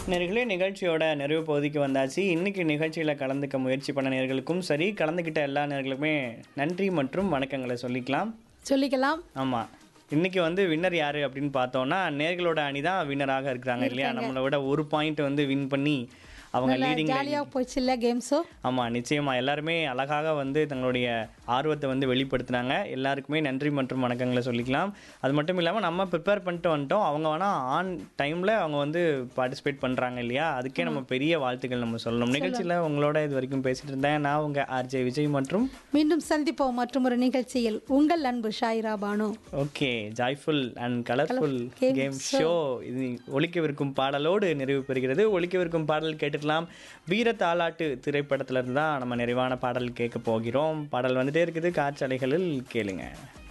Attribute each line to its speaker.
Speaker 1: நேர்களே நிகழ்ச்சியோட நிறைவு பகுதிக்கு வந்தாச்சு இன்னைக்கு நிகழ்ச்சியில் கலந்துக்க முயற்சி பண்ண நேர்களுக்கும் சரி கலந்துக்கிட்ட எல்லா நேர்களுக்குமே நன்றி மற்றும் வணக்கங்களை சொல்லிக்கலாம்
Speaker 2: சொல்லிக்கலாம்
Speaker 1: ஆமாம் இன்னைக்கு வந்து வின்னர் யாரு அப்படின்னு பார்த்தோம்னா நேர்களோட அணி தான் வின்னராக இருக்கிறாங்க இல்லையா நம்மளை விட ஒரு பாயிண்ட் வந்து வின் பண்ணி அவங்க லீடிங்
Speaker 2: ஜாலியாக போச்சு இல்லை கேம்ஸோ
Speaker 1: ஆமாம் நிச்சயமாக எல்லாருமே அழகாக வந்து தங்களுடைய ஆர்வத்தை வந்து வெளிப்படுத்தினாங்க எல்லாருக்குமே நன்றி மற்றும் வணக்கங்களை சொல்லிக்கலாம் அது மட்டும் இல்லாமல் நம்ம ப்ரிப்பேர் பண்ணிட்டு வந்துட்டோம் அவங்க வேணால் ஆன் டைமில் அவங்க வந்து பார்ட்டிசிபேட் பண்ணுறாங்க இல்லையா அதுக்கே நம்ம பெரிய வாழ்த்துக்கள் நம்ம சொல்லணும் நிகழ்ச்சியில் உங்களோட இது வரைக்கும் பேசிட்டு இருந்தேன் நான் உங்கள் ஆர்ஜே விஜய் மற்றும்
Speaker 2: மீண்டும் சந்திப்போம் மற்றும் ஒரு நிகழ்ச்சியில் உங்கள் அன்பு Shaira Banu
Speaker 1: okay joyful and colourful
Speaker 2: game
Speaker 1: game show இது ஒலிக்கவிருக்கும் பாடலோடு நிறைவு பெறுகிறது ஒலிக்கவிருக்கும் பாடல் கேட்டுக்கலாம் வீர தாலாட்டு திரைப்படத்துல இருந்து தான் நம்ம நிறைவான பாடல் கேட்க போகிறோம் பாடல் வந்துட்டே இருக்குது காற்றலைகளில் கேளுங்க